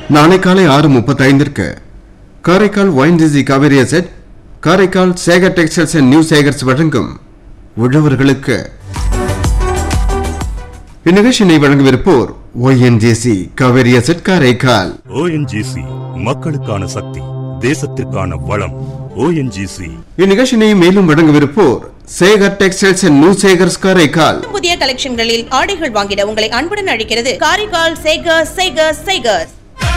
நாளை காலை ஆறு முப்பத்தைந்திற்கு Karaikal ONGC Cauvery asset Karaikal Sekar textiles and new Sekars வழங்கும் உழவர்களுக்கு இந்நிகழ்ச்சியினை வழங்கவிருப்போர் ONGC Cauvery asset Karaikal ONGC மக்களுக்கான சக்தி தேசத்திற்கான வளம் ஓஎன்ஜிசி இந்நிகழ்ச்சியினை மேலும் வழங்கவிருப்போர் Sekar textiles and new Sekars Karaikal புதிய கலெக்ஷன்களில் ஆடைகள் வாங்கிட உங்களை அன்புடன் அழைக்கிறது காரைக்கால் சேகர்ஸ் சேகர்ஸ் சேகர்ஸ்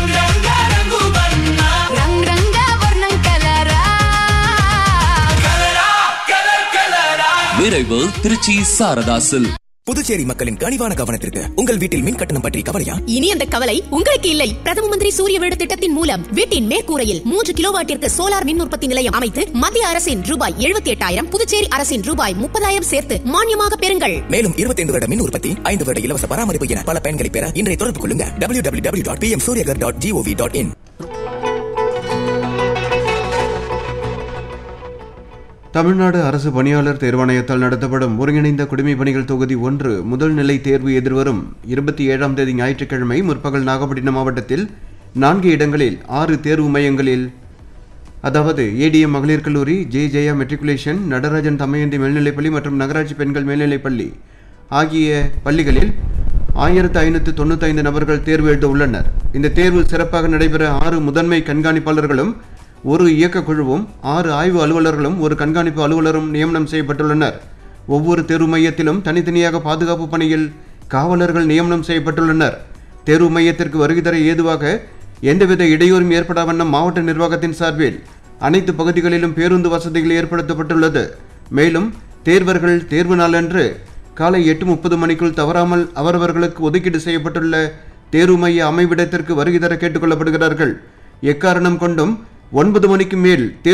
రంగ్ రంగ వర్ణం కలరా விரைவு திருச்சி சாரதாசில் புதுச்சேரி மக்களின் கனிவான கவனத்திற்கு உங்கள் வீட்டில் மின் கட்டணம் பற்றி கவலையா இனி அந்த கவலை உங்களுக்கு இல்லை பிரதம மந்திரி சூரிய வீடு திட்டத்தின் மூலம் வீட்டின் மேற்கூரையில் மூன்று கிலோவாட்டிற்கு சோலார் மின் உற்பத்தி நிலையம் அமைத்து மத்திய அரசின் ரூபாய் எழுபத்தி எட்டாயிரம் புதுச்சேரி அரசின் ரூபாய் முப்பதாயிரம் சேர்த்து மானியமாக பெறுங்கள் மேலும் 25 வருட மின் உற்பத்தி ஐந்து வருட இலவச பராமரிப்பு என பல பயன்களை பெற இன்றைய தொடர்பு கொள்ளுங்க டபிள்யூ டபிள்யூ டபிள்யூ டாட் பி எம் சூரியகர் dot GOV dot in Tamil Nadu அரசு பணியாளர் தேர்வாணையத்தால் நடத்தப்படும் ஒருங்கிணைந்த குடிமைப் பணிகள் தொகுதி ஒன்று முதல் நிலை தேர்வு எதிர்வரும் இருபத்தி ஏழாம் தேதி ஞாயிற்றுக்கிழமை முற்பகல் நாகப்பட்டினம் மாவட்டத்தில் நான்கு இடங்களில் ஆறு தேர்வு மையங்களில் அதாவது ஏடிஎம் மகளிர் கல்லூரி ஜே ஜெயா மெட்ரிகுலேஷன் நடராஜன் தமையந்தி மேல்நிலைப்பள்ளி மற்றும் நகராட்சி பெண்கள் மேல்நிலைப்பள்ளி ஆகிய பள்ளிகளில் ஆயிரத்து ஐநூற்று தொண்ணூத்தைந்து நபர்கள் தேர்வு எழுத உள்ளனர் இந்த தேர்வு சிறப்பாக நடைபெற ஆறு முதன்மை கண்காணிப்பாளர்களும் ஒரு இயக்க குழுவும் ஆறு ஆய்வு அலுவலர்களும் ஒரு கண்காணிப்பு அலுவலரும் நியமனம் செய்யப்பட்டுள்ளனர் ஒவ்வொரு தேர்வு மையத்திலும் தனித்தனியாக பாதுகாப்பு பணியில் காவலர்கள் நியமனம் செய்யப்பட்டுள்ளனர் தேர்வு மையத்திற்கு வருகை தர ஏதுவாக எந்தவித இடையூறும் ஏற்படா வண்ணம் மாவட்ட நிர்வாகத்தின் சார்பில் அனைத்து பகுதிகளிலும் பேருந்து வசதிகள் ஏற்படுத்தப்பட்டுள்ளது மேலும் தேர்வர்கள் தேர்வு நாளன்று காலை எட்டு முப்பது மணிக்குள் தவறாமல் அவரவர்களுக்கு ஒதுக்கீடு செய்யப்பட்டுள்ள தேர்வு மைய அமைவிடத்திற்கு வருகை தர கேட்டுக்கொள்ளப்படுகிறார்கள் எக்காரணம் கொண்டும் ஒன்பது மணிக்கு மேல் தேர்வு